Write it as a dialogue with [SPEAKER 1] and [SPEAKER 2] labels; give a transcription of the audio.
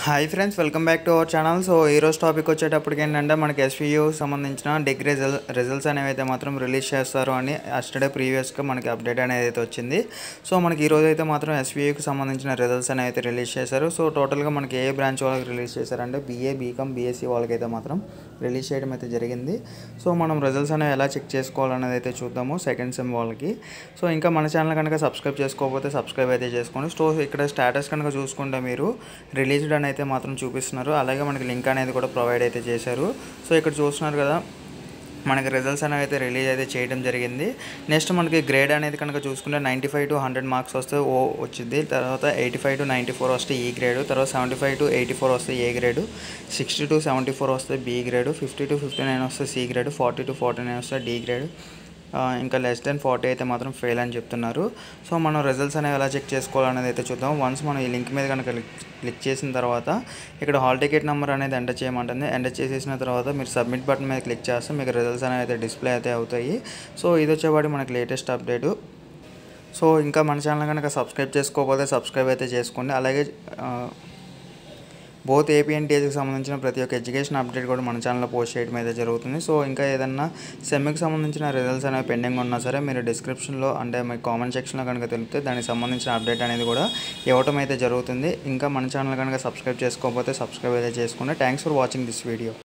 [SPEAKER 1] hi friends welcome back to our channel so ఈరోజు topic వచ్చేటప్పటికి ఏంటంటే మనకి ఎస్వియూ సంబంధించిన డిగ్రీ రిజల్ రిజల్ట్స్ అనేవి అయితే మాత్రం రిలీజ్ చేస్తారు అని అస్టర్డే ప్రీవియస్గా మనకి అప్డేట్ అనేది అయితే వచ్చింది సో మనకి ఈరోజు అయితే మాత్రం ఎస్వియూకి సంబంధించిన రిజల్ట్స్ అనేవి అయితే రిలీజ్ చేశారు సో టోటల్గా మనకి ఏ బ్రాంచ్ వాళ్ళకి రిలీజ్ చేశారంటే బీఏ బీకామ్ బీఎస్సీ వాళ్ళకైతే మాత్రం రిలీజ్ చేయడం అయితే జరిగింది సో మనం రిజల్ట్స్ అనేవి ఎలా చెక్ చేసుకోవాలనేది అయితే చూద్దాము సెకండ్ సెమ్ వాళ్ళకి సో ఇంకా మన ఛానల్ కనుక సబ్స్క్రైబ్ చేసుకోకపోతే సబ్స్క్రైబ్ అయితే చేసుకోండి సో ఇక్కడ స్టేటస్ కనుక చూసుకుంటే మీరు రిలీజ్డ్ అని అయితే మాత్రం చూపిస్తున్నారు అలాగే మనకి లింక్ అనేది కూడా ప్రొవైడ్ అయితే చేశారు సో ఇక్కడ చూస్తున్నారు కదా మనకి రిజల్ట్స్ అనేవి అయితే రిలీజ్ అయితే చేయడం జరిగింది నెక్స్ట్ మనకి గ్రేడ్ అనేది కనుక చూసుకుంటే ninety five to hundred marks వస్తే ఓ వచ్చింది తర్వాత eighty five to ninety four వస్తే ఈ గ్రేడ్ తర్వాత seventy five to eighty four వస్తే A grade sixty to seventy four వస్తే B grade fifty to fifty nine వస్తే C grade forty to forty nine వస్తే డి గ్రేడ్ ఆ, ఇంకా less than forty అయితే మాత్రం ఫెయిల్ అని చెప్తున్నారు సో మనం రిజల్ట్స్ అనేవి ఎలా చెక్ చేసుకోవాలనేది అయితే చూద్దాం వన్స్ మనం ఈ లింక్ మీద కనుక క్లిక్ క్లిక్ చేసిన తర్వాత ఇక్కడ హాల్ టికెట్ నెంబర్ అనేది ఎంటర్ చేయమంటుంది ఎంటర్ చేసేసిన తర్వాత మీరు సబ్మిట్ బటన్ మీద క్లిక్ చేస్తే మీకు రిజల్ట్స్ అనేవి అయితే డిస్ప్లే అయితే అవుతాయి సో ఇది వచ్చేవాడి మనకి లేటెస్ట్ అప్డేటు సో ఇంకా మన ఛానల్ కనుక సబ్స్క్రైబ్ చేసుకోకపోతే సబ్స్క్రైబ్ అయితే చేసుకోండి అలాగే ఆ, బోత్ ఏపీ అండ్ టీఎస్కి సంబంధించిన ప్రతి ఒక్క ఎడ్యుకేషన్ అప్డేట్ కూడా మన ఛానల్లో పోస్ట్ చేయడం అయితే జరుగుతుంది సో ఇంకా ఏదన్నా సెమ్కి సంబంధించిన రిజల్ట్స్ అనేవి పెండింగ్ ఉన్నా సరే మీరు డిస్క్రిప్షన్లో అంటే మీ కామెంట్ సెక్షన్లో కనుక తెలిపితే దానికి సంబంధించిన అప్డేట్ అనేది కూడా ఇవ్వటం అయితే జరుగుతుంది ఇంకా మన ఛానల్ కనుక సబ్స్క్రైబ్ చేసుకోకపోతే సబ్స్క్రైబ్ అయితే చేసుకోండి thanks for watching this video